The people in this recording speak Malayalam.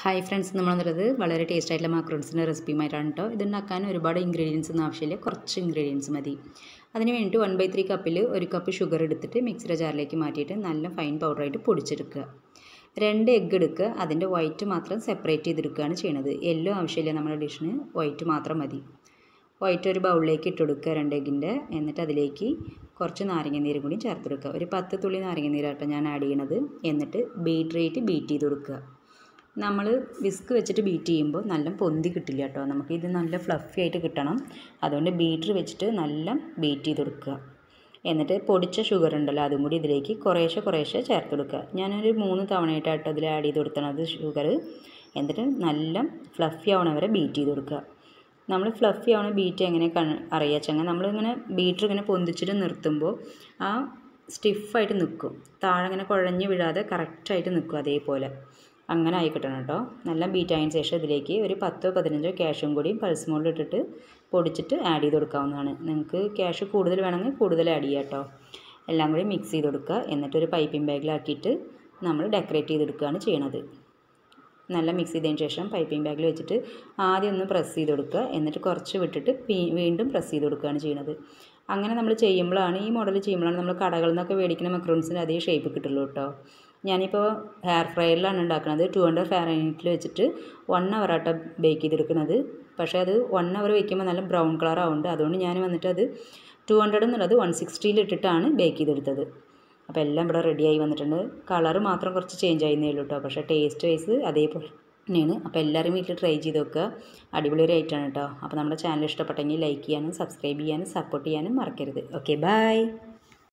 ഹായ് ഫ്രണ്ട്സ് നമ്മൾ വന്നിട്ടുള്ളത് വളരെ ടേസ്റ്റ് ആയിട്ടുള്ള മാക്രോൺസിൻ്റെ റെസിപ്പിയുമായിട്ടാണ് കേട്ടോ ഇതുണ്ടാക്കാൻ ഒരുപാട് ഇൻഗ്രീഡിയൻസ് ഒന്നും ആവശ്യമില്ല കുറച്ച് ഇൻഗ്രീഡിയൻസ് മതി അതിന് വേണ്ടിയിട്ട് വൺ ബൈ ത്രീ കപ്പിൽ ഒരു കപ്പ് ഷുഗർ എടുത്തിട്ട് മിക്സിയുടെ ജാറിലേക്ക് മാറ്റിയിട്ട് നല്ല ഫൈൻ പൗഡറായിട്ട് പൊടിച്ചെടുക്കുക രണ്ട് എഗ്ഗ് എടുക്കുക അതിൻ്റെ വൈറ്റ് മാത്രം സെപ്പറേറ്റ് ചെയ്തെടുക്കുകയാണ് ചെയ്യണത് യെല്ലോ ആവശ്യമില്ല നമ്മുടെ ഡിഷിന് വൈറ്റ് മാത്രം മതി വൈറ്റ് ഒരു ബൗളിലേക്ക് ഇട്ട് കൊടുക്കുക രണ്ട് എഗ്ഗിൻ്റെ എന്നിട്ട് അതിലേക്ക് കുറച്ച് നാരങ്ങ നീരും കൂടി ചേർത്ത് കൊടുക്കുക ഒരു പത്ത് തുള്ളി നാരങ്ങ നീരാട്ടോ ഞാൻ ആഡ് ചെയ്യണത് എന്നിട്ട് ബീറ്ററേറ്റ് ബീറ്റ് ചെയ്ത് കൊടുക്കുക നമ്മൾ വിസ്ക് വെച്ചിട്ട് ബീറ്റ് ചെയ്യുമ്പോൾ നല്ല പൊന്തി കിട്ടില്ല കേട്ടോ നമുക്ക് ഇത് നല്ല ഫ്ലഫി ആയിട്ട് കിട്ടണം അതുകൊണ്ട് ബീറ്റർ വെച്ചിട്ട് നല്ല ബീറ്റ് ചെയ്ത് കൊടുക്കുക എന്നിട്ട് പൊടിച്ച ഷുഗർ ഉണ്ടല്ലോ അതും കൂടി ഇതിലേക്ക് കുറേശ്ശെ കുറേശ്ശെ ചേർത്ത് കൊടുക്കുക ഞാനൊരു മൂന്ന് തവണയായിട്ടാട്ടോ അതിൽ ആഡ് ചെയ്ത് കൊടുത്തത് ഷുഗർ എന്നിട്ട് നല്ല ഫ്ലഫി ആവണ വരെ ബീറ്റ് ചെയ്ത് കൊടുക്കുക നമ്മൾ ഫ്ലഫി ആവണ ബീറ്റ് എങ്ങനെ കൺ അറിയാച്ചെങ്കിൽ നമ്മളിങ്ങനെ ബീറ്റർ ഇങ്ങനെ പൊന്തിച്ചിട്ട് നിർത്തുമ്പോൾ ആ സ്റ്റിഫായിട്ട് നിൽക്കും താഴെ ഇങ്ങനെ കുഴഞ്ഞ് വീഴാതെ കറക്റ്റായിട്ട് നിൽക്കും അതേപോലെ അങ്ങനെ ആയി കിട്ടണം കേട്ടോ നല്ല ബീറ്റ് ആയതിന് ശേഷം ഇതിലേക്ക് ഒരു പത്തോ പതിനഞ്ചോ ക്യാഷും കൂടി പൾസ് മോളിൽ ഇട്ടിട്ട് പൊടിച്ചിട്ട് ആഡ് ചെയ്ത് കൊടുക്കാവുന്നതാണ് നിങ്ങൾക്ക് ക്യാഷ് കൂടുതൽ വേണമെങ്കിൽ കൂടുതൽ ആഡ് ചെയ്യാം കേട്ടോ എല്ലാം കൂടി മിക്സ് ചെയ്ത് കൊടുക്കുക എന്നിട്ട് ഒരു പൈപ്പിംഗ് ബാഗിലാക്കിയിട്ട് നമ്മൾ ഡെക്കറേറ്റ് ചെയ്തെടുക്കുകയാണ് ചെയ്യണത് നല്ല മിക്സ് ചെയ്തതിന് ശേഷം പൈപ്പിംഗ് ബാഗിൽ വെച്ചിട്ട് ആദ്യം ഒന്ന് പ്രസ് ചെയ്ത് കൊടുക്കുക എന്നിട്ട് കുറച്ച് വിട്ടിട്ട് വീണ്ടും പ്രസ് ചെയ്ത് കൊടുക്കുകയാണ് ചെയ്യുന്നത് അങ്ങനെ നമ്മൾ ചെയ്യുമ്പോഴാണ് ഈ മോഡൽ ചെയ്യുമ്പോഴാണ് നമ്മൾ കടകളിൽ നിന്നൊക്കെ മേടിക്കുന്ന മക്രോൺസിന് അതേ ഷേപ്പ് കിട്ടുള്ളൂ കേട്ടോ ഞാനിപ്പോൾ ഹെയർ ഫ്രയറിലാണ് ഉണ്ടാക്കുന്നത് ടു ഹൺഡ്രഡ് ഫാരനൈറ്റിൽ വെച്ചിട്ട് വൺ അവർ ആട്ടോ ബേക്ക് ചെയ്തെടുക്കുന്നത് പക്ഷേ അത് വൺ അവർ വയ്ക്കുമ്പോൾ നല്ല ബ്രൗൺ കളർ ആവുന്നുണ്ട് അതുകൊണ്ട് ഞാൻ വന്നിട്ട് അത് ടു ഹൺഡ്രഡ് എന്നുള്ളത് വൺ സിക്സ്റ്റിയിൽ ഇട്ടിട്ടാണ് ബേക്ക് ചെയ്തെടുത്തത് അപ്പോൾ എല്ലാം ഇവിടെ റെഡിയായി വന്നിട്ടുണ്ട് കളറ് മാത്രം കുറച്ച് ചേഞ്ച് ആയിരുന്നേ ഉള്ളൂ കേട്ടോ പക്ഷേ ടേസ്റ്റ് വൈസ് അതേപോലെ തന്നെയാണ് അപ്പോൾ എല്ലാവരും വീട്ടിൽ ട്രൈ ചെയ്ത് നോക്കുക അടിപൊളി ഒരു ഐറ്റമാണ് കേട്ടോ അപ്പോൾ നമ്മുടെ ചാനൽ ഇഷ്ടപ്പെട്ടെങ്കിൽ ലൈക്ക് ചെയ്യാനും സബ്സ്ക്രൈബ് ചെയ്യാനും സപ്പോർട്ട് ചെയ്യാനും മറക്കരുത് ഓക്കെ ബൈ